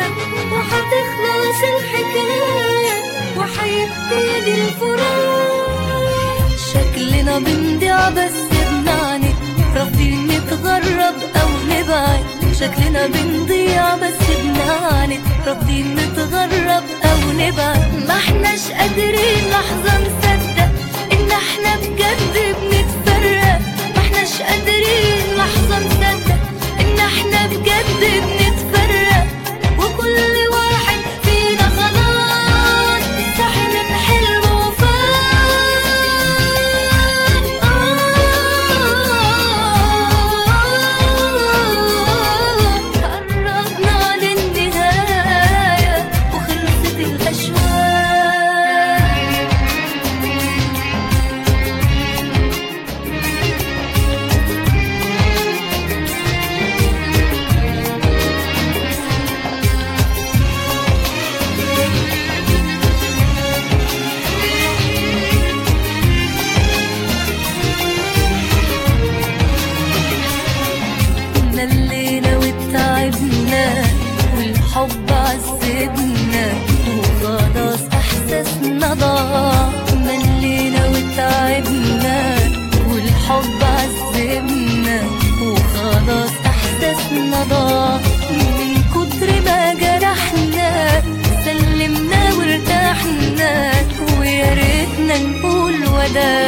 وحتخلص الحكاية وحيبتدي الفراق شكلنا بنضيع بس بنعند رافضين نتغرب أو نبعد شكلنا بنضيع بس بنعند رافضين نتغرب أو نبعد ما احناش قادرين لحظة نصدق إن احنا بجد بنتفرق ما احناش قادرين لحظة نصدق إن احنا بجد بنتفرق وكل واحد فينا خلاص صاحي من حلمه وفاق قربنا للنهاية وخلصت الأشواق ملينا وتعبنا والحب عذبنا وخلاص احساسنا ضاع ملينا وتعبنا والحب عذبنا وخلاص احساسنا ضاع من كتر ما جرحنا سلمنا وارتحنا ويا ريتنا نقول وداع